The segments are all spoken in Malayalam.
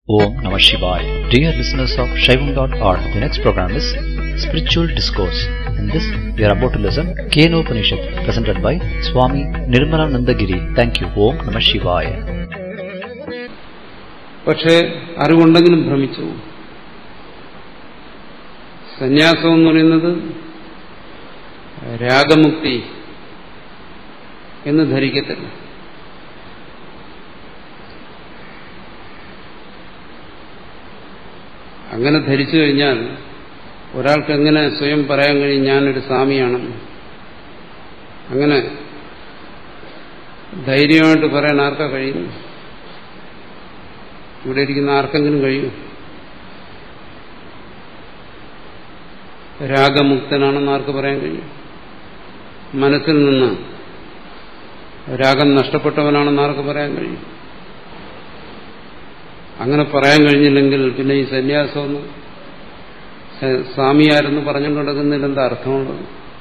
Om Namah Shivaya. Dear listeners of Shaivam.org, the next program is Spiritual Discourse. In this, we are about to listen Keno Upanishad, presented by Swami Nirmalanandagiri. Thank you. Om Namah Shivaya. പക്ഷേ അറിവുണ്ടെങ്കിലും ഭ്രമിച്ചു പോകും. സന്യാസം എന്ന് പറയുന്നത് രാഗമുക്തി എന്ന് ധരിക്കത്തില്ല അങ്ങനെ ധരിച്ചു കഴിഞ്ഞാൽ ഒരാൾക്ക് എങ്ങനെ സ്വയം പറയാൻ കഴിയും ഞാനൊരു സ്വാമിയാണെന്ന് അങ്ങനെ ധൈര്യമായിട്ട് പറയാൻ ആർക്കാ കഴിയും ഇവിടെ ഇരിക്കുന്ന ആർക്കെങ്കിലും കഴിയും രാഗമുക്തനാണെന്ന് ആർക്ക് പറയാൻ കഴിയും മനസ്സിൽ നിന്ന് രാഗം നഷ്ടപ്പെട്ടവനാണെന്ന് ആർക്ക് പറയാൻ കഴിയും അങ്ങനെ പറയാൻ കഴിഞ്ഞില്ലെങ്കിൽ പിന്നെ ഈ സന്യാസമൊന്നും സ്വാമിയാരെന്ന് പറഞ്ഞുകൊണ്ട് നടക്കുന്നതിൽ എന്താ അർത്ഥമുള്ളത്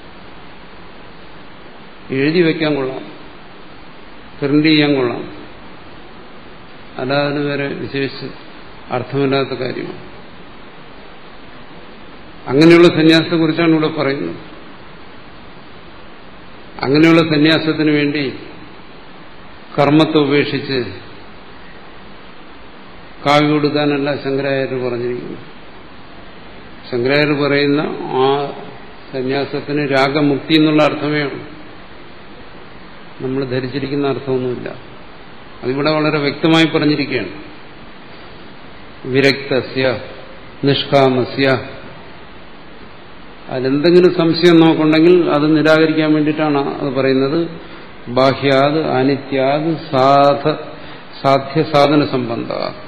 എഴുതി വയ്ക്കാൻ കൊള്ളാം പ്രിന്റ് ചെയ്യാൻ കൊള്ളാം അല്ലാതെ വേറെ വിശേഷിച്ച് അർത്ഥമില്ലാത്ത കാര്യമാണ് അങ്ങനെയുള്ള സന്യാസത്തെ കുറിച്ചാണ് ഇവിടെ പറയുന്നത് അങ്ങനെയുള്ള സന്യാസത്തിന് വേണ്ടി കർമ്മത്തെ ഉപേക്ഷിച്ച് കാവ്യ കൊടുക്കാനല്ല ശങ്കരാചാര്യർ പറഞ്ഞിരിക്കുന്നു ശങ്കരാചാര്യർ പറയുന്ന ആ സന്യാസത്തിന് രാഗമുക്തി എന്നുള്ള അർത്ഥമേ ഉള്ളൂ നമ്മൾ ധരിച്ചിരിക്കുന്ന അർത്ഥമൊന്നുമില്ല അതിവിടെ വളരെ വ്യക്തമായി പറഞ്ഞിരിക്കുകയാണ് വിരക്തസ്യ നിഷ്കാമസ്യ അതിലെന്തെങ്കിലും സംശയം നമുക്കുണ്ടെങ്കിൽ അത് നിരാകരിക്കാൻ വേണ്ടിയിട്ടാണ് അത് പറയുന്നത് ബാഹ്യാത് അനിത്യാത് സാധ സാധ്യ സാധന സംബന്ധ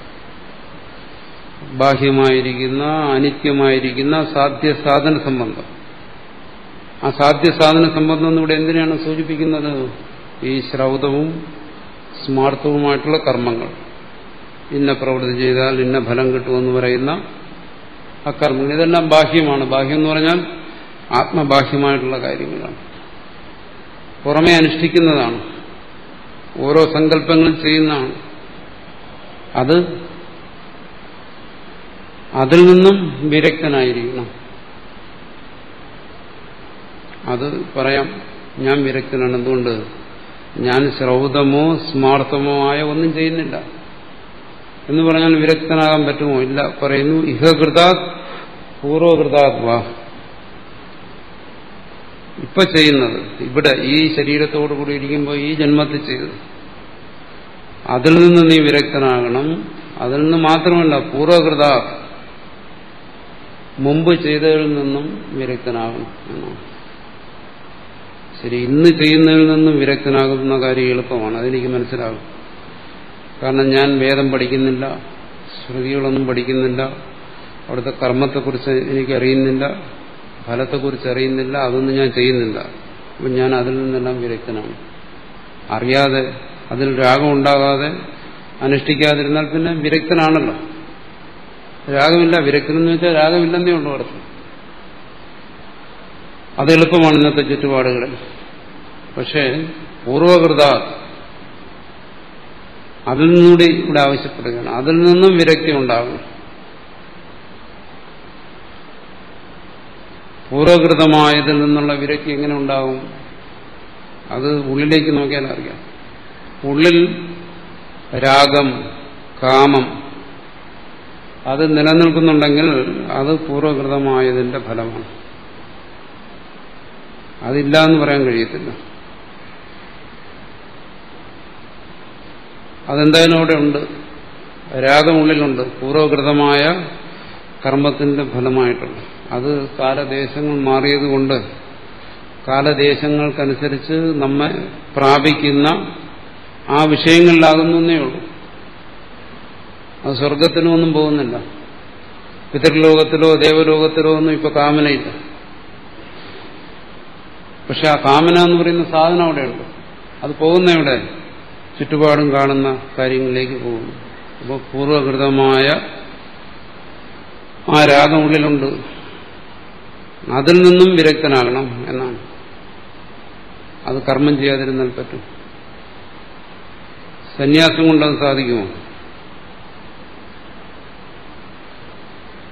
ബാഹ്യമായിരിക്കുന്ന അനിത്യമായിരിക്കുന്ന സാധ്യ സാധന സംബന്ധം ആ സാധ്യ സാധന സംബന്ധം എന്നിവിടെ എന്തിനാണ് സൂചിപ്പിക്കുന്നത് ഈ ശ്രൗതവും സ്മാർത്ഥവുമായിട്ടുള്ള കർമ്മങ്ങൾ ഇന്ന പ്രവൃത്തി ചെയ്താൽ ഇന്ന ഫലം കിട്ടുമെന്ന് പറയുന്ന ആ കർമ്മങ്ങൾ ഇതെല്ലാം ബാഹ്യമാണ് ബാഹ്യം എന്ന് പറഞ്ഞാൽ ആത്മബാഹ്യമായിട്ടുള്ള കാര്യങ്ങളാണ് പുറമെ അനുഷ്ഠിക്കുന്നതാണ് ഓരോ സങ്കല്പങ്ങളും ചെയ്യുന്നതാണ് അത് അതിൽ നിന്നും വിരക്തനായിരിക്കണം അത് പറയാം ഞാൻ വിരക്തനാണ് എന്തുകൊണ്ട് ഞാൻ ശ്രൗതമോ സ്മാർത്ഥമോ ആയ ഒന്നും ചെയ്യുന്നില്ല എന്ന് പറഞ്ഞാൽ വിരക്തനാകാൻ പറ്റുമോ ഇല്ല പറയുന്നു ഇഹകൃതാത് പൂർവകൃതാത് വാ ഇപ്പൊ ചെയ്യുന്നത് ഇവിടെ ഈ ശരീരത്തോടു കൂടി ഇരിക്കുമ്പോൾ ഈ ജന്മത്തിൽ ചെയ്തത് അതിൽ നിന്ന് നീ വിരക്തനാകണം അതിൽ നിന്ന് മാത്രമല്ല പൂർവകൃത മുമ്പ് ചെയ്തതിൽ നിന്നും വിരക്തനാകണം എന്നാണ് ശരി ഇന്ന് ചെയ്യുന്നതിൽ നിന്നും വിരക്തനാകുന്ന കാര്യം എളുപ്പമാണ് അതെനിക്ക് മനസ്സിലാകും കാരണം ഞാൻ വേദം പഠിക്കുന്നില്ല ശ്രുതികളൊന്നും പഠിക്കുന്നില്ല അവിടുത്തെ കർമ്മത്തെക്കുറിച്ച് എനിക്ക് അറിയുന്നില്ല ഫലത്തെക്കുറിച്ച് അറിയുന്നില്ല അതൊന്നും ഞാൻ ചെയ്യുന്നില്ല അപ്പം ഞാൻ അതിൽ നിന്നെല്ലാം വിരക്തനാണ് അറിയാതെ അതിൽ രാഗം ഉണ്ടാകാതെ അനുഷ്ഠിക്കാതിരുന്നാൽ പിന്നെ വിരക്തനാണല്ലോ രാഗമില്ല വിരക്തനെന്ന് വെച്ചാൽ രാഗമില്ലെന്നേ ഉള്ളൂ അർത്ഥം അത് എളുപ്പമാണ് ഇന്നത്തെ ചുറ്റുപാടുകളിൽ പക്ഷേ പൂർവകൃത അതിൽ നിന്നുകൂടി ഇവിടെ ആവശ്യപ്പെടുകയാണ് അതിൽ നിന്നും വിരക്തി ഉണ്ടാകും പൂർവകൃതമായതിൽ നിന്നുള്ള വിരക്തി എങ്ങനെ ഉണ്ടാകും അത് ഉള്ളിലേക്ക് നോക്കിയാൽ അറിയാം ഉള്ളിൽ രാഗം കാമം അത് നിലനിൽക്കുന്നുണ്ടെങ്കിൽ അത് പൂർവകൃതമായതിന്റെ ഫലമാണ് അതില്ല എന്ന് പറയാൻ കഴിയത്തില്ല അതെന്തായാലും അവിടെ ഉണ്ട് രാഗമുള്ളിലുണ്ട് പൂർവകൃതമായ കർമ്മത്തിന്റെ ഫലമായിട്ടുണ്ട് അത് കാലദേശങ്ങൾ മാറിയതുകൊണ്ട് കാലദേശങ്ങൾക്കനുസരിച്ച് നമ്മെ പ്രാപിക്കുന്ന ആ വിഷയങ്ങളിലാകുന്നേ ഉള്ളൂ അത് സ്വർഗത്തിലും ഒന്നും പോകുന്നില്ല പിതൃലോകത്തിലോ ദേവലോകത്തിലോ ഒന്നും ഇപ്പൊ കാമനയില്ല പക്ഷെ ആ കാമന എന്ന് പറയുന്ന സാധനം അവിടെയുണ്ട് അത് പോകുന്ന എവിടെ ചുറ്റുപാടും കാണുന്ന കാര്യങ്ങളിലേക്ക് പോകുന്നു അപ്പോൾ പൂർവകൃതമായ ആ രാഗം ഉള്ളിലുണ്ട് അതിൽ നിന്നും വിരക്തനാകണം എന്നാണ് അത് കർമ്മം ചെയ്യാതിരുന്നാൽ പറ്റും സന്യാസം കൊണ്ടത് സാധിക്കുമോ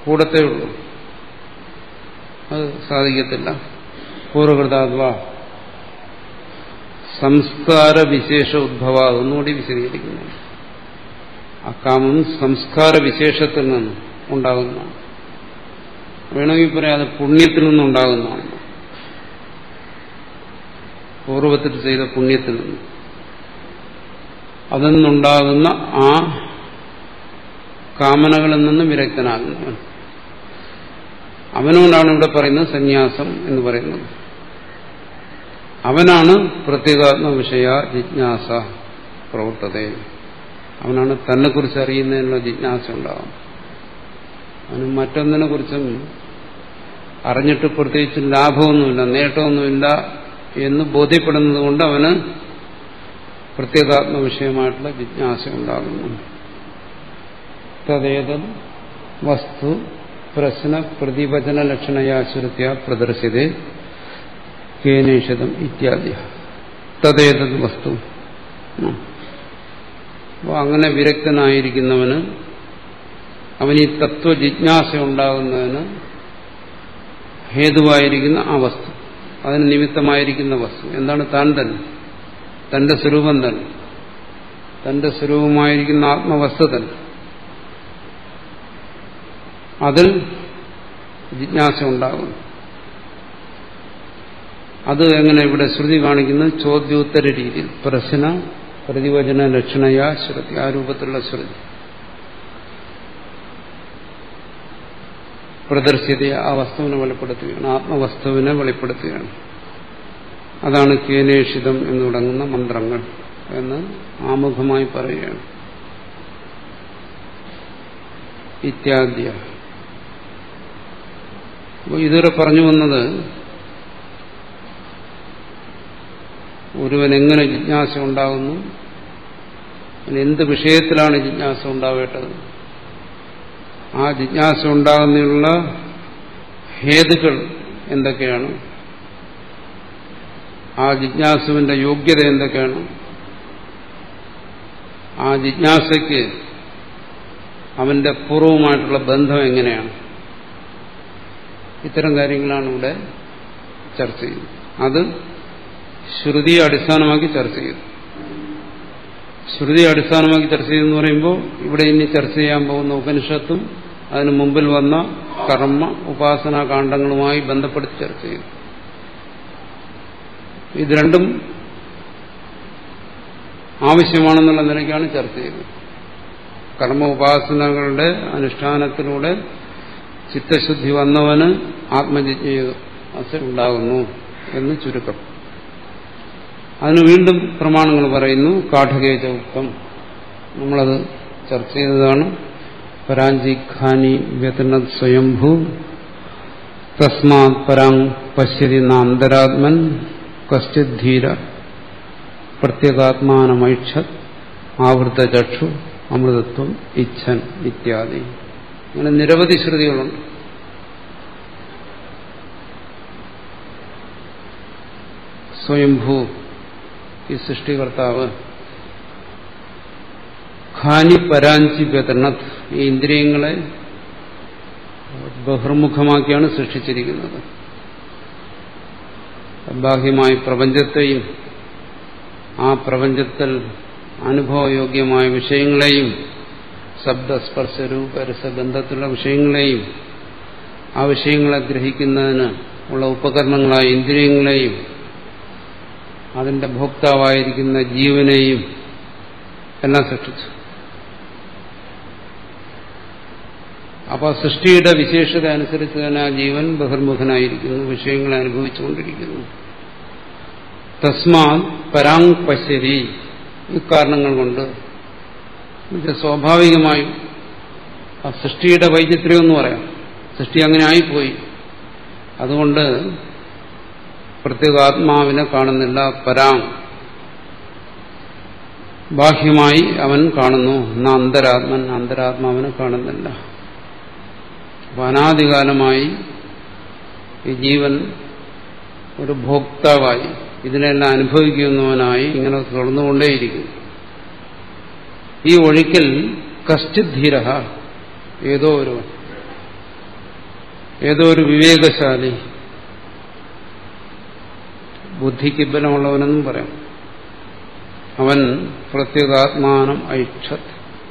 കൂടത്തേ ഉള്ളൂ അത് സാധിക്കത്തില്ല പൂർവകൃതാത്വ സംസ്കാര വിശേഷ ഉദ്ഭവ ഒന്നുകൂടി വിശദീകരിക്കുന്നു അക്കാമം സംസ്കാര വിശേഷത്തിൽ നിന്ന് ഉണ്ടാകുന്നതാണ് വേണമെങ്കിൽ പറയാം അത് പുണ്യത്തിൽ നിന്നുണ്ടാകുന്നതാണ് പൂർവത്തിൽ ചെയ്ത പുണ്യത്തിൽ നിന്ന് അതിൽ നിന്നുണ്ടാകുന്ന ആ കാമനകളിൽ നിന്ന് വിരക്തനാകുന്നവൻ അവനോടാണ് ഇവിടെ പറയുന്നത് സന്യാസം എന്ന് പറയുന്നത് അവനാണ് പ്രത്യേകാത്മ വിഷയ ജിജ്ഞാസ പ്രവർത്തത അവനാണ് തന്നെക്കുറിച്ച് അറിയുന്നതിനുള്ള ജിജ്ഞാസ ഉണ്ടാകും അവന് മറ്റൊന്നിനെ കുറിച്ചും അറിഞ്ഞിട്ട് പ്രത്യേകിച്ച് ലാഭമൊന്നുമില്ല നേട്ടമൊന്നുമില്ല എന്ന് ബോധ്യപ്പെടുന്നത് കൊണ്ട് അവന് പ്രത്യേകാത്മ വിഷയമായിട്ടുള്ള ജിജ്ഞാസ ഉണ്ടാകുന്നു തദ്ദേതം വസ്തു പ്രശ്ന പ്രതിവചന ലക്ഷണയാശ്രിത്യ പ്രദർശിത കേനേഷതം ഇത്യാദി തദ്ദേതത് വസ്തു അപ്പോൾ അങ്ങനെ വിരക്തനായിരിക്കുന്നവന് അവന് ഈ തത്വജിജ്ഞാസ ഉണ്ടാകുന്നതിന് ഹേതുവായിരിക്കുന്ന ആ വസ്തു അതിന് നിമിത്തമായിരിക്കുന്ന വസ്തു എന്താണ് താൻ തന്നെ തന്റെ സ്വരൂപം തന്നെ തന്റെ സ്വരൂപമായിരിക്കുന്ന ആത്മവസ്തു തന്നെ അതിൽ ജിജ്ഞാസ ഉണ്ടാകും അത് എങ്ങനെ ഇവിടെ ശ്രുതി കാണിക്കുന്നത് ചോദ്യോത്തര രീതിയിൽ പ്രശ്ന പ്രതിവചന ലക്ഷണയാ ശ്രുതി ആ രൂപത്തിലുള്ള ശ്രുതി പ്രദർശിത ആ വസ്തുവിനെ വെളിപ്പെടുത്തുകയാണ് ആത്മവസ്തുവിനെ വെളിപ്പെടുത്തുകയാണ് അതാണ് കേനേഷിതം എന്ന് തുടങ്ങുന്ന മന്ത്രങ്ങൾ എന്ന് ആമുഖമായി പറയുകയാണ് ഇത്യാദ്യ അപ്പോൾ ഇതുവരെ പറഞ്ഞു വന്നത് ഒരുവൻ എങ്ങനെ ജിജ്ഞാസ ഉണ്ടാകുന്നു എന്ത് വിഷയത്തിലാണ് ജിജ്ഞാസ ഉണ്ടാവേണ്ടത് ആ ജിജ്ഞാസ ഉണ്ടാകുന്നതിനുള്ള ഹേതുക്കൾ എന്തൊക്കെയാണ് ആ ജിജ്ഞാസുവിന്റെ യോഗ്യത എന്തൊക്കെയാണ് ആ ജിജ്ഞാസയ്ക്ക് അവന്റെ പൂർവമായിട്ടുള്ള ബന്ധം എങ്ങനെയാണ് ഇത്തരം കാര്യങ്ങളാണ് ഇവിടെ ചർച്ച ചെയ്യുന്നത് അത് ശ്രുതിയെ അടിസ്ഥാനമാക്കി ചർച്ച ചെയ്തു ശ്രുതിയെ അടിസ്ഥാനമാക്കി ചർച്ച ചെയ്തെന്ന് പറയുമ്പോൾ ഇവിടെ ഇനി ചർച്ച ചെയ്യാൻ പോകുന്ന ഉപനിഷത്തും അതിനു മുമ്പിൽ വന്ന കർമ്മ ഉപാസനാ കാണ്ഡങ്ങളുമായി ബന്ധപ്പെടുത്തി ചർച്ച ചെയ്തു ഇത് രണ്ടും ആവശ്യമാണെന്നുള്ള നിലയ്ക്കാണ് ചർച്ച ചെയ്തത് കർമ്മ ഉപാസനകളുടെ അനുഷ്ഠാനത്തിലൂടെ ചിത്തശുദ്ധി വന്നവന് ആത്മജിജ്ഞാസ ഉണ്ടാകുന്നു എന്ന് ചുരുക്കം അതിന് വീണ്ടും പ്രമാണങ്ങൾ പറയുന്നു കാഠകേജ ഉക്തം നമ്മളത് ചർച്ച ചെയ്തതാണ് പരാഞ്ചി ഖാനി വ്യതനത് സ്വയംഭൂ തസ്മാത് പരാങ് പശ്യതി നാന്തരാത്മൻ കശ്ചിത് ധീര പ്രത്യേകാത്മാനമൈക്ഷത് ആവൃതചക്ഷു അമൃതത്വം ഇച്ഛൻ ഇത്യാദി അങ്ങനെ നിരവധി ശ്രുതികളുണ്ട് സ്വയംഭൂ ഈ സൃഷ്ടികർത്താവ് ഖാനി പരാഞ്ചി വ്യതണത് ഈ ഇന്ദ്രിയങ്ങളെ ബഹിർമുഖമാക്കിയാണ് സൃഷ്ടിച്ചിരിക്കുന്നത് ബാഹ്യമായി പ്രപഞ്ചത്തെയും ആ പ്രപഞ്ചത്തിൽ അനുഭവയോഗ്യമായ വിഷയങ്ങളെയും ശബ്ദസ്പർശ രൂപ രസഗന്ധത്തിലുള്ള വിഷയങ്ങളെയും ആ വിഷയങ്ങളെ ഗ്രഹിക്കുന്നതിന് ഉള്ള ഉപകരണങ്ങളായ ഇന്ദ്രിയങ്ങളെയും അതിന്റെ ഭോക്താവായിരിക്കുന്ന ജീവനെയും എല്ലാം സൃഷ്ടിച്ചു അപ്പോൾ സൃഷ്ടിയുടെ വിശേഷത അനുസരിച്ച് തന്നെ ആ ജീവൻ ബഹിർമുഖനായിരിക്കുന്നു വിഷയങ്ങളെ അനുഭവിച്ചുകൊണ്ടിരിക്കുന്നു തസ്മാ പരാങ് പശ്യരി ഇക്കാരണങ്ങൾ കൊണ്ട് സ്വാഭാവികമായും ആ സൃഷ്ടിയുടെ വൈചിത്ര്യം എന്ന് പറയാം സൃഷ്ടി അങ്ങനെ ആയിപ്പോയി അതുകൊണ്ട് പ്രത്യേക ആത്മാവിനെ കാണുന്നില്ല പരാങ് ബാഹ്യമായി അവൻ കാണുന്നു എന്ന അന്തരാത്മൻ അന്തരാത്മാവിനെ കാണുന്നില്ല അപ്പൊ അനാദികാലമായി ഈ ജീവൻ ഒരു ഭോക്താവായി ഇതിനെല്ലാം അനുഭവിക്കുന്നവനായി ഇങ്ങനെ തുടർന്നുകൊണ്ടേയിരിക്കും ഈ ഒഴുക്കിൽ കശ്ചിത് ധീര ഏതോ ഒരുവൻ ഏതോ ഒരു വിവേകശാലി ബുദ്ധിക്ക് ബലമുള്ളവനെന്നും പറയാം അവൻ പ്രത്യേകാത്മാനം ഐക്ഷത്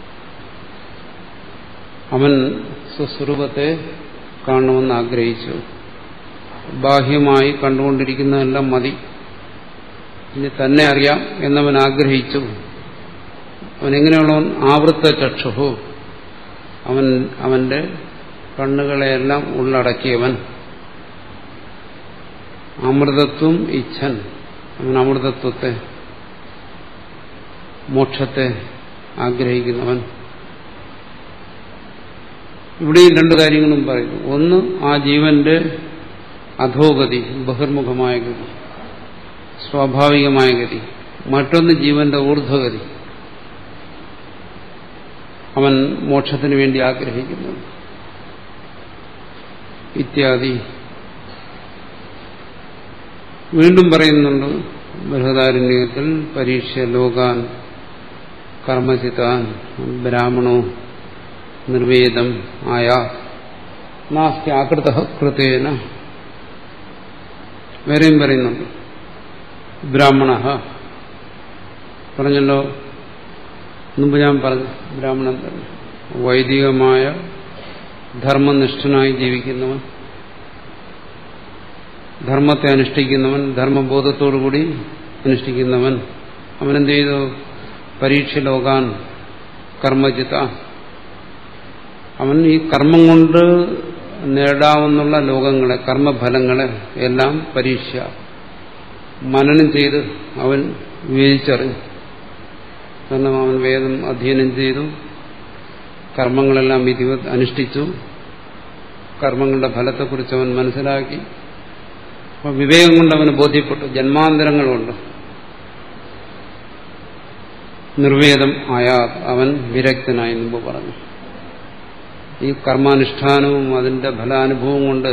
അവൻ സ്വസ്വരൂപത്തെ കാണണമെന്ന് ആഗ്രഹിച്ചു ബാഹ്യമായി കണ്ടുകൊണ്ടിരിക്കുന്നതെല്ലാം മതി ഇനി തന്നെ അറിയാം എന്നവൻ ആഗ്രഹിച്ചു അവനെങ്ങനെയുള്ളവൻ ആവൃത്ത ചക്ഷുഹു അവൻ അവന്റെ കണ്ണുകളെയെല്ലാം ഉള്ളടക്കിയവൻ അമൃതത്വം ഇച്ഛൻ അവൻ അമൃതത്വത്തെ മോക്ഷത്തെ ആഗ്രഹിക്കുന്നവൻ ഇവിടെയും രണ്ട് കാര്യങ്ങളും പറയുന്നു ഒന്ന് ആ ജീവന്റെ അധോഗതി ബഹിർമുഖമായ ഗതി സ്വാഭാവികമായ ഗതി മറ്റൊന്ന് ജീവന്റെ ഊർധ്വഗതി അവൻ മോക്ഷത്തിന് വേണ്ടി ആഗ്രഹിക്കുന്നു ഇത്യാദി വീണ്ടും പറയുന്നുണ്ട് ബൃഹദാരണ്യത്തിൽ പരീക്ഷ ലോകാൻ കർമ്മചിതാൻ ബ്രാഹ്മണോ നിർവേദം ആയ നാസ്തി ആകൃത കൃതേന വേറെയും പറയുന്നുണ്ട് ബ്രാഹ്മണ പറഞ്ഞല്ലോ മുമ്പ് ഞാൻ പറഞ്ഞു ബ്രാഹ്മണൻ തന്നെ വൈദികമായ ധർമ്മനിഷ്ഠനായി ജീവിക്കുന്നവൻ ധർമ്മത്തെ അനുഷ്ഠിക്കുന്നവൻ ധർമ്മബോധത്തോടുകൂടി അനുഷ്ഠിക്കുന്നവൻ അവനെന്ത് ചെയ്തു പരീക്ഷ ലോകാൻ കർമ്മജിത അവൻ ഈ കർമ്മം കൊണ്ട് നേടാവുന്ന ലോകങ്ങളെ കർമ്മഫലങ്ങളെ എല്ലാം പരീക്ഷ മനനം ചെയ്ത് അവൻ വിവേചിച്ചറിഞ്ഞു കാരണം അവൻ വേദം അധ്യയനം ചെയ്തു കർമ്മങ്ങളെല്ലാം വിധി അനുഷ്ഠിച്ചു കർമ്മങ്ങളുടെ ഫലത്തെക്കുറിച്ച് അവൻ മനസ്സിലാക്കി അപ്പോൾ വിവേകം കൊണ്ട് അവന് ബോധ്യപ്പെട്ടു ജന്മാന്തരങ്ങളുണ്ട് നിർവേദം ആയാ അവൻ വിരക്തനായി മുമ്പ് പറഞ്ഞു ഈ കർമാനുഷ്ഠാനവും അതിന്റെ ഫലാനുഭവവും കൊണ്ട്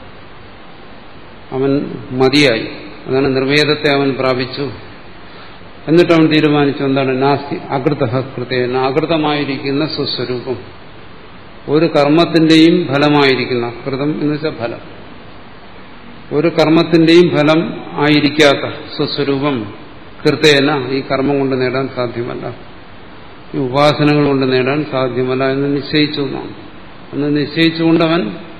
അവൻ മതിയായി അതാണ് നിർവേദത്തെ അവൻ പ്രാപിച്ചു എന്നിട്ട് അവൻ തീരുമാനിച്ചു എന്താണ് നാസ്തി അകൃത കൃതേന അകൃതമായിരിക്കുന്ന സ്വസ്വരൂപം ഒരു കർമ്മത്തിന്റെയും ഫലമായിരിക്കുന്ന കൃതം എന്ന് വെച്ചാൽ ഫലം ഒരു കർമ്മത്തിന്റെയും ഫലം ആയിരിക്കാത്ത സ്വസ്വരൂപം കൃതേന ഈ കർമ്മം കൊണ്ട് നേടാൻ സാധ്യമല്ല ഈ ഉപാസനകൾ കൊണ്ട് നേടാൻ സാധ്യമല്ല എന്ന് നിശ്ചയിച്ചു എന്നാണ് എന്ന് നിശ്ചയിച്ചുകൊണ്ടവൻ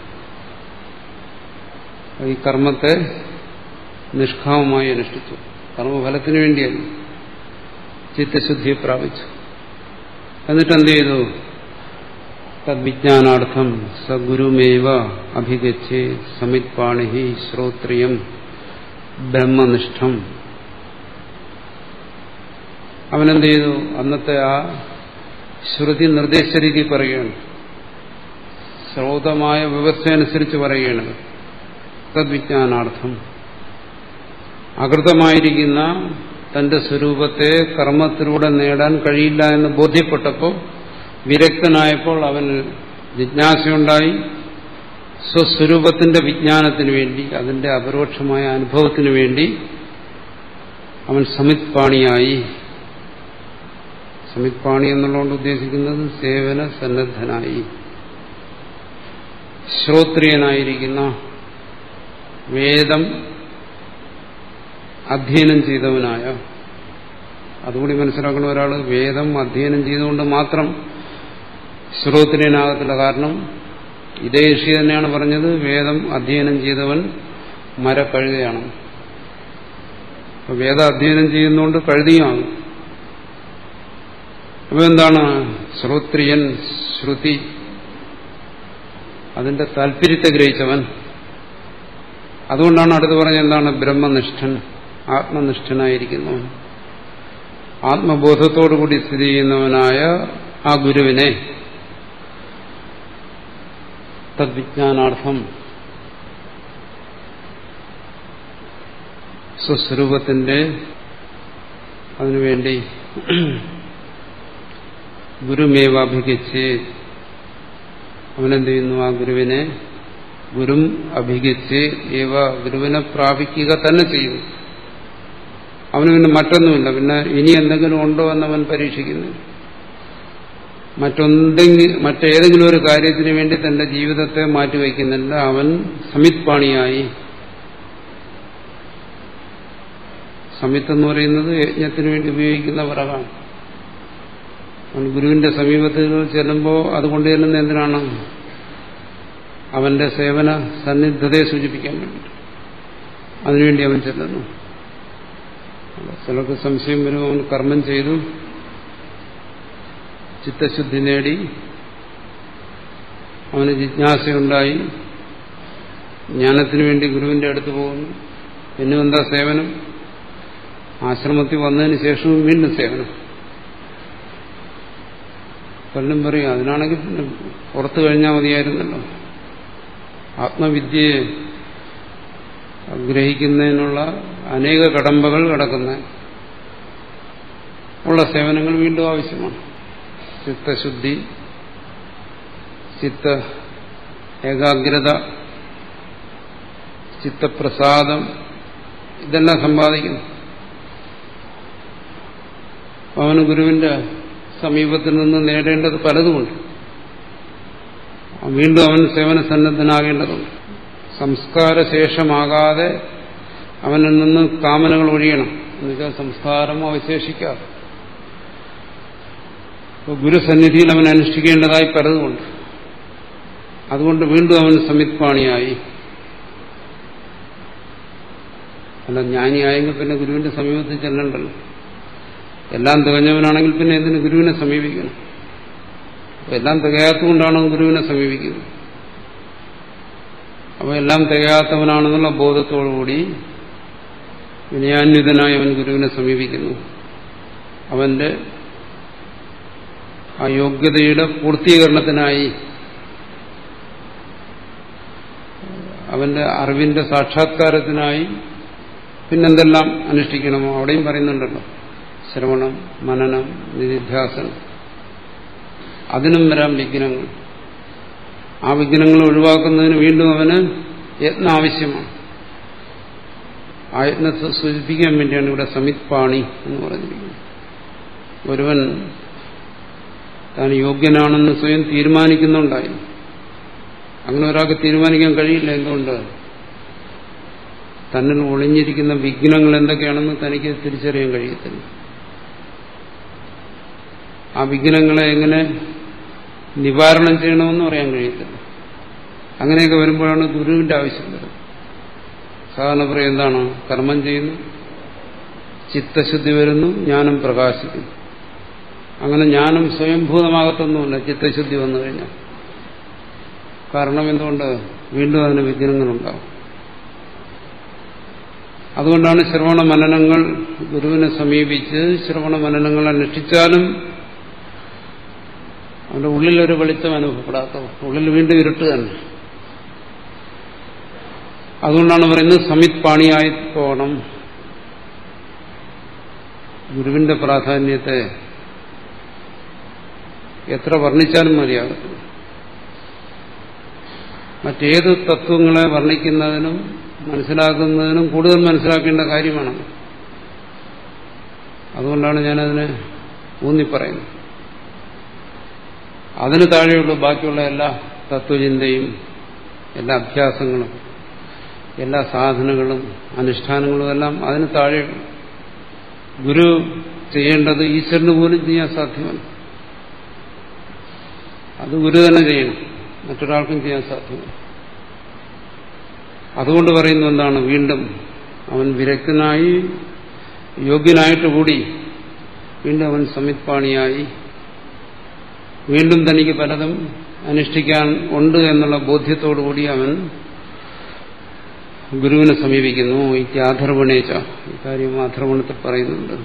ഈ കർമ്മത്തെ നിഷ്കാമമായി അനുഷ്ഠിച്ചു കർമ്മഫലത്തിന് വേണ്ടിയല്ല ചിത്തശുദ്ധിയെ പ്രാപിച്ചു എന്നിട്ട് എന്ത് ചെയ്തു തദ്വിജ്ഞാനാർത്ഥം സഗുരുമേവ അഭിഗച്ഛേ സമിത്പാണി ശ്രോത്രിയം ബ്രഹ്മനിഷ്ഠം അവനെന്ത് ചെയ്തു അന്നത്തെ ആ ശ്രുതി നിർദ്ദേശ രീതി പറയുകയാണ് ശ്രോതമായ വ്യവസ്ഥയനുസരിച്ച് പറയുകയാണ് തദ്വിജ്ഞാനാർത്ഥം അകൃതമായിരിക്കുന്ന തന്റെ സ്വരൂപത്തെ കർമ്മത്തിലൂടെ നേടാൻ കഴിയില്ല എന്ന് ബോധ്യപ്പെട്ടപ്പോൾ വിരക്തനായപ്പോൾ അവന് ജിജ്ഞാസയുണ്ടായി സ്വസ്വരൂപത്തിന്റെ വിജ്ഞാനത്തിന് വേണ്ടി അതിന്റെ അപരോക്ഷമായ അനുഭവത്തിന് വേണ്ടി അവൻ സമിത്പാണിയായി സമിത്പാണി എന്നുള്ളതുകൊണ്ട് ഉദ്ദേശിക്കുന്നത് സേവന സന്നദ്ധനായി ശ്രോത്രിയനായിരിക്കുന്ന വേദം അധ്യയനം ചെയ്തവനായ അതുകൂടി മനസ്സിലാക്കുന്ന ഒരാൾ വേദം അധ്യയനം ചെയ്തുകൊണ്ട് മാത്രം ശ്രോത്രിയനാകത്തില്ല കാരണം ഇതേ ഋഷി തന്നെയാണ് പറഞ്ഞത് വേദം അധ്യയനം ചെയ്തവൻ മരക്കഴുതയാണ് വേദ അധ്യയനം ചെയ്യുന്നതുകൊണ്ട് കഴുതിയാകും അപ്പൊ എന്താണ് ശ്രോത്രിയൻ ശ്രുതി അതിന്റെ താല്പര്യത്തെ ഗ്രഹിച്ചവൻ അതുകൊണ്ടാണ് അടുത്ത് പറഞ്ഞ എന്താണ് ബ്രഹ്മനിഷ്ഠൻ ആത്മനിഷ്ഠനായിരിക്കുന്നു ആത്മബോധത്തോടുകൂടി സ്ഥിതി ചെയ്യുന്നവനായ ആ ഗുരുവിനെ തദ്വിജ്ഞാനാർത്ഥം സ്വസ്വരൂപത്തിന്റെ അതിനുവേണ്ടി ഗുരുമേവാഭിഗച്ച് അവനെന്ത് ചെയ്യുന്നു ആ ഗുരുവിനെ ഗുരും അഭിഗച്ച് ഏവ ഗുരുവിനെ പ്രാപിക്കുക തന്നെ ചെയ്യുന്നു അവന് പിന്നെ മറ്റൊന്നുമില്ല പിന്നെ ഇനി എന്തെങ്കിലും ഉണ്ടോ എന്നവൻ പരീക്ഷിക്കുന്നു മറ്റൊന്തെങ്കിലും മറ്റേതെങ്കിലും ഒരു കാര്യത്തിന് വേണ്ടി തന്റെ ജീവിതത്തെ മാറ്റിവെക്കുന്നില്ല അവൻ സമിത്പാണിയായി സമിത്ത് എന്ന് പറയുന്നത് യജ്ഞത്തിന് വേണ്ടി ഉപയോഗിക്കുന്ന വിറകാണ് അവൻ ഗുരുവിന്റെ സമീപത്തിൽ ചെല്ലുമ്പോൾ അതുകൊണ്ട് ചെല്ലുന്ന എന്തിനാണ് അവന്റെ സേവന സന്നിഗ്ധതയെ സൂചിപ്പിക്കാൻ വേണ്ടി അതിനുവേണ്ടി അവൻ ചെല്ലുന്നു ചിലർക്ക് സംശയം വരും അവൻ കർമ്മം ചെയ്തു ചിത്തശുദ്ധി നേടി അവന് ജിജ്ഞാസയുണ്ടായി ജ്ഞാനത്തിനു വേണ്ടി ഗുരുവിന്റെ അടുത്ത് പോകുന്നു പിന്നെ എന്താ സേവനം ആശ്രമത്തിൽ വന്നതിന് ശേഷവും വീണ്ടും സേവനം പലരും പറയും അതിനാണെങ്കിൽ പിന്നെ പുറത്തു കഴിഞ്ഞാൽ മതിയായിരുന്നല്ലോ ആത്മവിദ്യയെ ഗ്രഹിക്കുന്നതിനുള്ള അനേക കടമ്പകൾ കിടക്കുന്ന ഉള്ള സേവനങ്ങൾ വീണ്ടും ആവശ്യമാണ് ചിത്തശുദ്ധി ചിത്ത ഏകാഗ്രത ചിത്തപ്രസാദം ഇതെല്ലാം സമ്പാദിക്കുന്നു അവന് ഗുരുവിന്റെ സമീപത്തിൽ നിന്ന് നേടേണ്ടത് പലതുമുണ്ട് വീണ്ടും അവൻ സേവന സന്നദ്ധനാകേണ്ടതുണ്ട് സംസ്കാരശേഷമാകാതെ അവനിൽ നിന്ന് കാമനകൾ ഒഴിയണം എന്നുവെച്ചാൽ സംസ്കാരം അവശേഷിക്കാതെ ഗുരുസന്നിധിയിൽ അവൻ അനുഷ്ഠിക്കേണ്ടതായി പലതുമുണ്ട് അതുകൊണ്ട് വീണ്ടും അവൻ സമിത്പാണിയായി അല്ല ജ്ഞാനിയായെങ്കിൽ പിന്നെ ഗുരുവിന്റെ സമീപത്തിൽ ചെല്ലണ്ടല്ലോ എല്ലാം തികഞ്ഞവനാണെങ്കിൽ പിന്നെ എന്തിന് ഗുരുവിനെ സമീപിക്കണം എല്ലാം തികയാത്തതുകൊണ്ടാണ് ഗുരുവിനെ സമീപിക്കുന്നത് അപ്പോൾ എല്ലാം തികയാത്തവനാണെന്നുള്ള ബോധത്തോടുകൂടി വിനയാന്വിതനായി അവൻ ഗുരുവിനെ സമീപിക്കുന്നു അവന്റെ ആ യോഗ്യതയുടെ പൂർത്തീകരണത്തിനായി അവന്റെ അറിവിന്റെ സാക്ഷാത്കാരത്തിനായി പിന്നെന്തെല്ലാം അനുഷ്ഠിക്കണമോ അവിടെയും പറയുന്നുണ്ടല്ലോ ശ്രവണം മനനം നിധിധ്യാസനം അതിനും വരാം വിഘ്നങ്ങൾ ആ വിഘ്നങ്ങൾ ഒഴിവാക്കുന്നതിന് വീണ്ടും അവന് യത്നം ആവശ്യമാണ് ആ യത്നത്തെ സൂചിപ്പിക്കാൻ വേണ്ടിയാണ് ഇവിടെ സമിത്പാണി എന്ന് പറഞ്ഞിരിക്കുന്നത് ഒരുവൻ താൻ യോഗ്യനാണെന്ന് സ്വയം തീരുമാനിക്കുന്നുണ്ടായി അങ്ങനെ ഒരാൾക്ക് തീരുമാനിക്കാൻ കഴിയില്ല എന്തുകൊണ്ട് തന്നിൽ ഒളിഞ്ഞിരിക്കുന്ന വിഘ്നങ്ങൾ എന്തൊക്കെയാണെന്ന് തനിക്ക് തിരിച്ചറിയാൻ കഴിയത്തില്ല ആ വിഘ്നങ്ങളെ എങ്ങനെ നിവാരണം ചെയ്യണമെന്ന് പറയാൻ കഴിയത്തില്ല അങ്ങനെയൊക്കെ വരുമ്പോഴാണ് ഗുരുവിന്റെ ആവശ്യം വരുന്നത് സാധാരണ പറയും എന്താണ് കർമ്മം ചെയ്യുന്നു ചിത്തശുദ്ധി വരുന്നു ജ്ഞാനം പ്രകാശിക്കുന്നു അങ്ങനെ ജ്ഞാനം സ്വയംഭൂതമാകത്തൊന്നുമില്ല ചിത്തശുദ്ധി വന്നു കഴിഞ്ഞാൽ കാരണം എന്തുകൊണ്ട് വീണ്ടും അതിന് വിഘ്നങ്ങളുണ്ടാവും അതുകൊണ്ടാണ് ശ്രവണ മനനങ്ങൾ ഗുരുവിനെ സമീപിച്ച് ശ്രവണ മനനങ്ങൾ അനുഷ്ഠിച്ചാലും അവന്റെ ഉള്ളിലൊരു വെളിച്ചം അനുഭവപ്പെടാത്തത് ഉള്ളിൽ വീണ്ടും ഇരുട്ട് തന്നെ അതുകൊണ്ടാണ് പറയുന്നത് സമിത് പാണിയായി പോകണം ഗുരുവിന്റെ പ്രാധാന്യത്തെ എത്ര വർണ്ണിച്ചാലും മതിയാകത്തില്ല മറ്റേത് തത്വങ്ങളെ വർണ്ണിക്കുന്നതിനും മനസ്സിലാക്കുന്നതിനും കൂടുതൽ മനസ്സിലാക്കേണ്ട കാര്യമാണ് അതുകൊണ്ടാണ് ഞാനതിനെ ഊന്നിപ്പറയുന്നത് അതിന് താഴെയുള്ള ബാക്കിയുള്ള എല്ലാ തത്വചിന്തയും എല്ലാ അഭ്യാസങ്ങളും എല്ലാ സാധനങ്ങളും അനുഷ്ഠാനങ്ങളും എല്ലാം അതിന് താഴെ ഗുരു ചെയ്യേണ്ടത് ഈശ്വരന് പോലും ചെയ്യാൻ സാധ്യമല്ല അത് ഗുരു തന്നെ ചെയ്യണം മറ്റൊരാൾക്കും ചെയ്യാൻ സാധ്യമല്ല അതുകൊണ്ട് പറയുന്നു എന്താണ് വീണ്ടും അവൻ വിരക്തനായി യോഗ്യനായിട്ട് കൂടി വീണ്ടും അവൻ സമിത്പാണിയായി വീണ്ടും തനിക്ക് പലതും അനുഷ്ഠിക്കാൻ ഉണ്ട് എന്നുള്ള ബോധ്യത്തോടുകൂടി അവൻ ഗുരുവിനെ സമീപിക്കുന്നു ഇത്യാധർവണേച്ച ഇക്കാര്യം ആധർവണത്തിൽ പറയുന്നുണ്ട്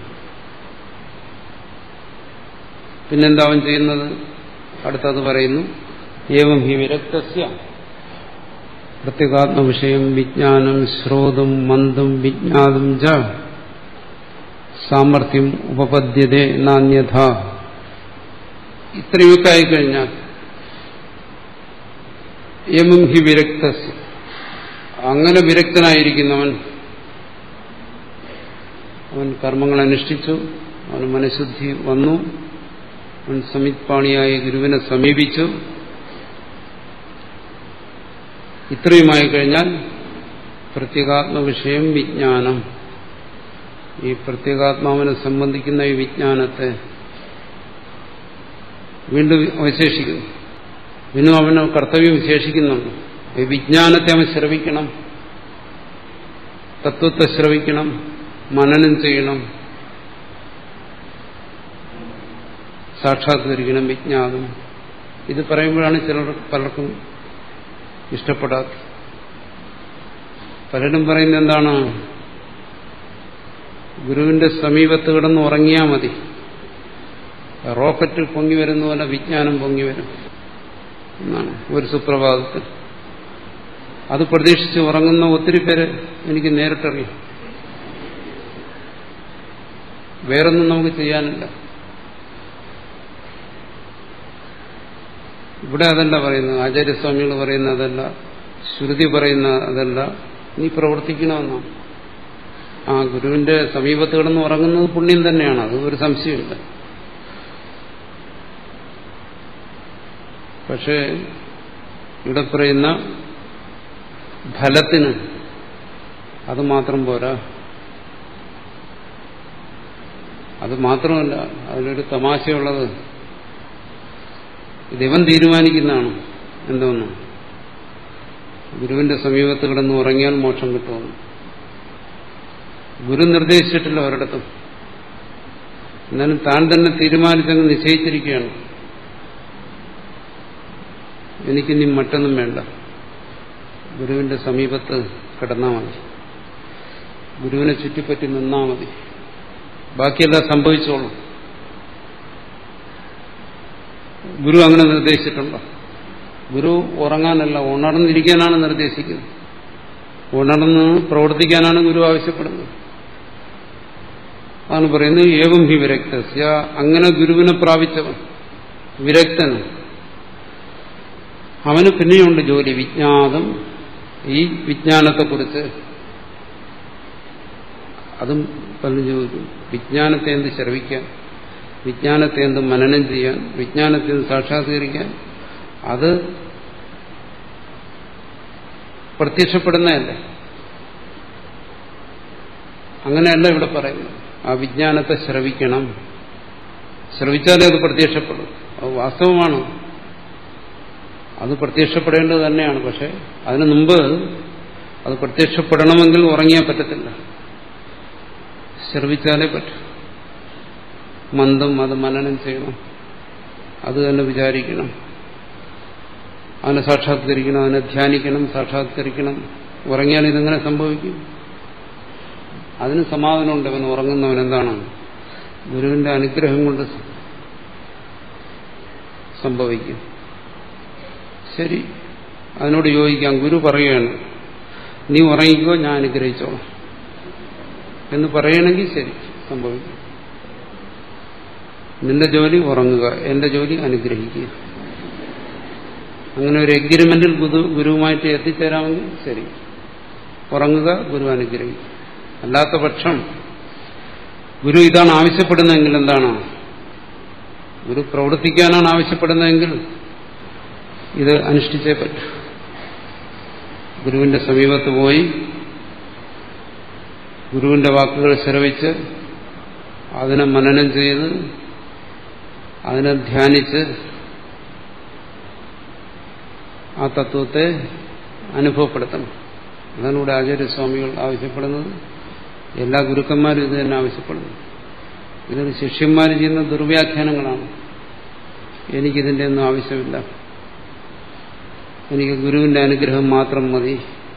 പിന്നെന്താ അവൻ ചെയ്യുന്നത് അടുത്തത് പറയുന്നു ഏവം ഹി വിരക്തസ്യ പ്രത്യേകാത്മ വിഷയം വിജ്ഞാനം ശ്രോതും മന്ദും വിജ്ഞാതും ച സാമർഥ്യം ഉപപദ്യതേ നാന്യഥ ഇത്രയൊക്കെ ആയിക്കഴിഞ്ഞാൽ യമം ഹി വിരക്ത അങ്ങനെ വിരക്തനായിരിക്കുന്നവൻ അവൻ കർമ്മങ്ങൾ അനുഷ്ഠിച്ചു അവന് മനഃശുദ്ധി വന്നു അവൻ സമിത്പാണിയായ ഗുരുവിനെ സമീപിച്ചു ഇത്രയുമായി കഴിഞ്ഞാൽ പ്രത്യേകാത്മ വിഷയം വിജ്ഞാനം ഈ പ്രത്യേകാത്മാവിനെ സംബന്ധിക്കുന്ന ഈ വിജ്ഞാനത്തെ വീണ്ടും അവശേഷിക്കുന്നു വീണ്ടും അവന് കർത്തവ്യം വിശേഷിക്കുന്നുണ്ട് ഈ വിജ്ഞാനത്തെ അവൻ ശ്രവിക്കണം തത്വത്തെ ശ്രവിക്കണം മനനം ചെയ്യണം സാക്ഷാത്കരിക്കണം വിജ്ഞാനം ഇത് പറയുമ്പോഴാണ് ചിലർ പലർക്കും ഇഷ്ടപ്പെടാത്തത് പലരും പറയുന്നത് എന്താണ് ഗുരുവിന്റെ സമീപത്ത് കിടന്ന് ഉറങ്ങിയാൽ മതി റോക്കറ്റ് പൊങ്ങി വരുന്ന പോലെ വിജ്ഞാനം പൊങ്ങി വരും എന്നാണ് ഒരു സുപ്രഭാതത്തിൽ അത് പ്രതീക്ഷിച്ച് ഉറങ്ങുന്ന ഒത്തിരി പേര് എനിക്ക് നേരിട്ടറിയാം വേറൊന്നും നമുക്ക് ചെയ്യാനില്ല ഇവിടെ അതല്ല പറയുന്നത് ആചാര്യസ്വാമികൾ പറയുന്ന അതല്ല ശ്രുതി പറയുന്ന അതല്ല നീ പ്രവർത്തിക്കണമെന്നാണ് ആ ഗുരുവിന്റെ സമീപത്ത് കിടന്ന് ഉറങ്ങുന്നത് പുണ്യം തന്നെയാണ് അത് ഒരു സംശയമില്ല പക്ഷേ ഇവിടെ പറയുന്ന ഫലത്തിന് അത് മാത്രം പോരാ അത് മാത്രമല്ല അതിലൊരു തമാശയുള്ളത് ഇവൻ തീരുമാനിക്കുന്നതാണ് എന്തോന്നു ഗുരുവിന്റെ സമീപത്ത് കിടന്ന് ഉറങ്ങിയാൽ മോക്ഷം കിട്ടുമെന്ന് ഗുരു നിർദ്ദേശിച്ചിട്ടില്ല ഒരിടത്തും എന്നാലും താൻ തന്നെ തീരുമാനിച്ചങ്ങ് നിശ്ചയിച്ചിരിക്കുകയാണ് എനിക്കിനി മറ്റൊന്നും വേണ്ട ഗുരുവിന്റെ സമീപത്ത് കിടന്നാൽ മതി ഗുരുവിനെ ചുറ്റിപ്പറ്റി നിന്നാൽ മതി ബാക്കിയെല്ലാം സംഭവിച്ചോളും ഗുരു അങ്ങനെ നിർദ്ദേശിച്ചിട്ടുണ്ടോ ഗുരു ഉറങ്ങാനല്ല ഉണർന്നിരിക്കാനാണ് നിർദ്ദേശിക്കുന്നത് ഉണർന്ന് പ്രവർത്തിക്കാനാണ് ഗുരു ആവശ്യപ്പെടുന്നത് അതാണ് പറയുന്നത് ഏവം ഹി വിരക്തസ്യ അങ്ങനെ ഗുരുവിനെ പ്രാപിച്ചവൻ വിരക്തൻ അവന് പിന്നെയുണ്ട് ജോലി വിജ്ഞാതം ഈ വിജ്ഞാനത്തെക്കുറിച്ച് അതും പലരും ചോദിക്കും വിജ്ഞാനത്തെ എന്ത് ശ്രവിക്കാൻ വിജ്ഞാനത്തെ എന്ത് മനനം ചെയ്യാൻ വിജ്ഞാനത്തെ എന്ത് സാക്ഷാത്കരിക്കാൻ അത് പ്രത്യക്ഷപ്പെടുന്നതല്ലേ അങ്ങനെയല്ല ഇവിടെ പറയുന്നത് ആ വിജ്ഞാനത്തെ ശ്രവിക്കണം ശ്രവിച്ചാലേ അത് പ്രത്യക്ഷപ്പെടും അത് വാസ്തവമാണ് അത് പ്രത്യക്ഷപ്പെടേണ്ടത് തന്നെയാണ് പക്ഷെ അതിനു മുമ്പ് അത് പ്രത്യക്ഷപ്പെടണമെങ്കിൽ ഉറങ്ങിയാൽ പറ്റത്തില്ല ശ്രവിച്ചാലേ പറ്റും മന്ദം അത് മനനം ചെയ്യണം അത് തന്നെ വിചാരിക്കണം അതിനെ സാക്ഷാത്കരിക്കണം അതിനെ ധ്യാനിക്കണം സാക്ഷാത്കരിക്കണം ഉറങ്ങിയാൽ ഇതെങ്ങനെ സംഭവിക്കും അതിന് സമാധാനമുണ്ട് അവൻ ഉറങ്ങുന്നവൻ എന്താണ് ഗുരുവിന്റെ അനുഗ്രഹം കൊണ്ട് സംഭവിക്കും ശരി അതിനോട് യോജിക്കാം ഗുരു പറയുകയാണ് നീ ഉറങ്ങിക്കോ ഞാൻ അനുഗ്രഹിച്ചോളാം എന്ന് പറയണമെങ്കിൽ ശരി സംഭവിക്കും നിന്റെ ജോലി ഉറങ്ങുക എന്റെ ജോലി അനുഗ്രഹിക്കുക അങ്ങനെ ഒരു എഗ്രിമെന്റിൽ ഗുരുവുമായിട്ട് എത്തിച്ചേരാമെങ്കിൽ ശരി ഉറങ്ങുക ഗുരു അനുഗ്രഹിക്കുക അല്ലാത്ത പക്ഷം ഗുരു ഇതാണ് ആവശ്യപ്പെടുന്നതെങ്കിൽ എന്താണ് ഗുരു പ്രവർത്തിക്കാനാണ് ആവശ്യപ്പെടുന്നതെങ്കിൽ ഇത് അനുഷ്ഠിച്ചേ പറ്റൂ ഗുരുവിന്റെ സമീപത്ത് പോയി ഗുരുവിന്റെ വാക്കുകൾ ശ്രവിച്ച് അതിനെ മനനം ചെയ്ത് അതിനെ ധ്യാനിച്ച് ആ തത്വത്തെ അനുഭവപ്പെടുത്തണം അതാണ് ഇവിടെ ആചാര്യസ്വാമികൾ ആവശ്യപ്പെടുന്നത് എല്ലാ ഗുരുക്കന്മാരും ഇത് തന്നെ ആവശ്യപ്പെടുന്നു ഇതൊരു ശിഷ്യന്മാർ ചെയ്യുന്ന ദുർവ്യാഖ്യാനങ്ങളാണ് എനിക്കിതിൻ്റെ ഒന്നും ആവശ്യമില്ല എനിക്ക് ഗുരുവിന്റെ അനുഗ്രഹം മാത്രം മതി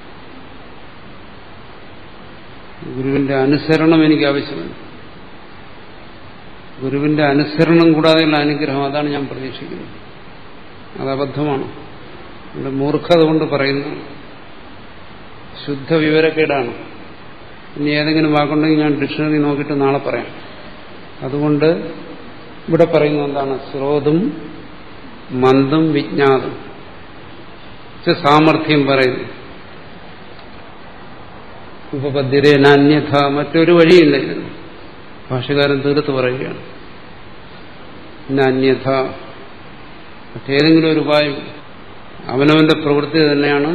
ഗുരുവിന്റെ അനുസരണം എനിക്ക് ആവശ്യമില്ല ഗുരുവിന്റെ അനുസരണം കൂടാതെയുള്ള അനുഗ്രഹം അതാണ് ഞാൻ പ്രതീക്ഷിക്കുന്നത് അത് അബദ്ധമാണ് ഇവിടെ മൂർഖത കൊണ്ട് പറയുന്നു ശുദ്ധ വിവരക്കേടാണ് ഇനി ഏതെങ്കിലും വാക്കുണ്ടെങ്കിൽ ഞാൻ ഡിക്ഷണറി നോക്കിയിട്ട് നാളെ പറയാം അതുകൊണ്ട് ഇവിടെ പറയുന്നത് എന്താണ് ശ്രോതും മന്ദം വിജ്ഞാതം സാമർഥ്യം പറയുന്നു ഉപപദ്യരേനാന്യഥ മറ്റൊരു വഴിയില്ല ഇതിന് ഭാഷകാരൻ തീർത്ത് പറയുകയാണ് അന്യഥ മറ്റേതെങ്കിലും ഒരു ഉപായം അവനവന്റെ പ്രവൃത്തി തന്നെയാണ്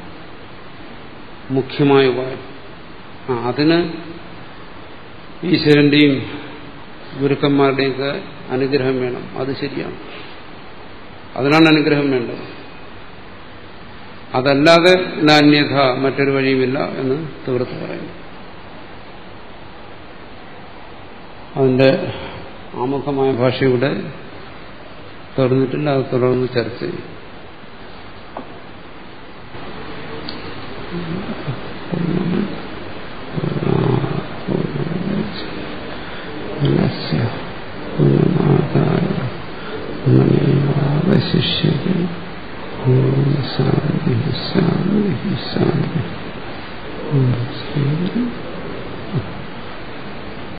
മുഖ്യമായ ഉപായം ആ അതിന് ഈശ്വരന്റെയും ഗുരുക്കന്മാരുടെയൊക്കെ അനുഗ്രഹം വേണം അത് ശരിയാണ് അതിനാണ് അനുഗ്രഹം വേണ്ടത് അതല്ലാതെ നാന്യഥ മറ്റൊരു വഴിയുമില്ല എന്ന് തീർത്ത് പറയുന്നു അതിന്റെ ആമുഖമായ ഭാഷ ഇവിടെ തുറന്നിട്ടില്ല അത് തുടർന്ന് ചർച്ച ചെയ്യും അവശിഷ്യത്തെ ഓം ശാന്തി ശാന്തി ശാന്തി ഓം ശാന്തി